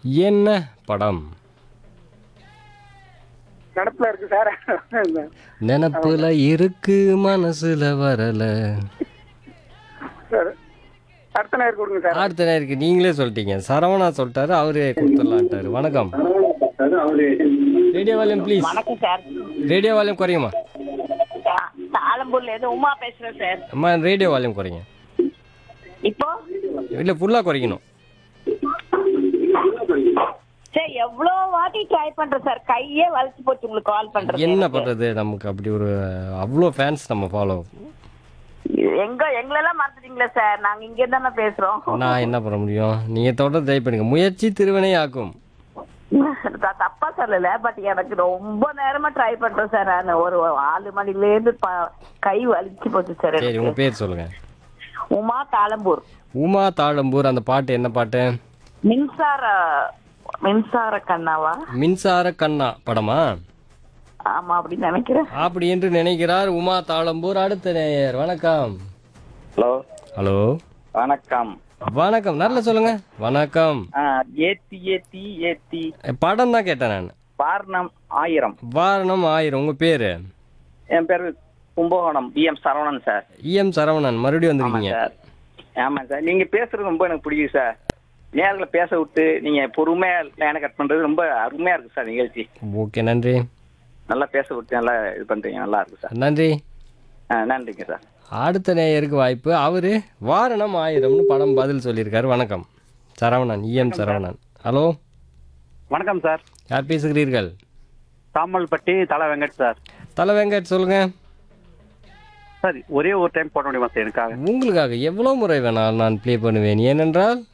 என்ன படம் நடப்புல இருக்கு சார் நினப்புல இருக்கு மனசுல வரல சார் அடுத்த நேரம் கொடுங்க சார் அடுத்த நேரம் இருக்கு நீங்களே சொல்லிட்டீங்க சரவணா சொல்லிட்டாரு அவரே கொடுத்துடலான்ட்டாரு வணக்கம் ரேடியோ வால்யூம் ப்ளீஸ் வணக்கம் சார் ரேடியோ வால்யூம் குறையுமா தா- தாளம்பூர்ல இருந்து உமா பேசுறேன் சார் அம்மா ரேடியோ வால்யூம் குறைங்க இப்போ இல்லை ஃபுல்லாக குறைக்கணும் சார் எவ்வளோ வாட்டி ட்ரை பண்றேன் சார் கையே வலிச்சு போச்சு உங்களுக்கு கால் பண்றது என்ன எனக்கு. பண்ணுறது நமக்கு அப்படி ஒரு அவ்வளோ ஃபேன்ஸ் நம்ம ஃபாலோ எங்க எங்களெல்லாம் மறந்துட்டீங்களா சார் நாங்க இங்க தானே பேசுறோம் நான் என்ன பண்ண முடியும் நீங்கள் தொடர்ந்து ட்ரை பண்ணுங்க முயற்சி திருவினை ஆக்கும் நான் தப்பா சொல்லல பட் எனக்கு ரொம்ப நேரமா ட்ரை பண்றேன் சார் நான் ஒரு ஆறு மணில இருந்து ப- கை வலிச்சு போச்சு சார் சரி எனக்கு. உங்கள் பேர் சொல்லுங்கள் உமா தாளம்பூர் உமா தாழம்பூர் அந்த பாட்டு என்ன பாட்டு மின்சார மின்சார கண்ணாவா மின்சார கண்ணா படமா ஆமா அப்படின்னு நினைக்கிறேன் அப்படி என்று நினைக்கிறார் உமா தாழம்பூர் அடுத்த நேயர் வணக்கம் ஹலோ ஹலோ வணக்கம் வணக்கம் நல்ல சொல்லுங்க வணக்கம் ஆ, ஏத்தி ஏத்தி ஏத்தி படம் தான் கேட்டேன் நான் வாரணம் ஆயிரம் வாரணம் ஆயிரம் உங்க பேரு என் பேர் Kumbakonam P M Saravanan sir E M Saravanan மறுபடியும் ஆமாம் வந்திருக்கீங்க சார் ஆமாம் சார் நீங்க பேசுறது ரொம்ப எனக்கு பிடிக்கும் சார் நேர்ல பேச விட்டு நீங்க பொறுமையா லைனை கட் பண்றது ரொம்ப அருமையா இருக்கு சார் நிகழ்ச்சி ஓகே நன்றி நல்லா பேச விட்டு நல்லா இது பண்றீங்க நல்லா இருக்கு சார் நன்றி ஆ, நன்றிங்க சார் அடுத்த நேயருக்கு வாய்ப்பு அவரு வாரணம் ஆயிரம்னு படம் பதில் சொல்லியிருக்காரு வணக்கம் சரவணன் இஎம் சரவணன் ஹலோ வணக்கம் சார் யார் பேசுகிறீர்கள் தாமல்பட்டி தலை வெங்கட் சார் தலை வெங்கட் சொல்லுங்க சார் ஒரே ஒரு டைம் போட முடியுமா சார் எனக்காக உங்களுக்காக எவ்வளோ முறை வேணாலும் நான் ப்ளே பண்ணுவேன் ஏனென்றால்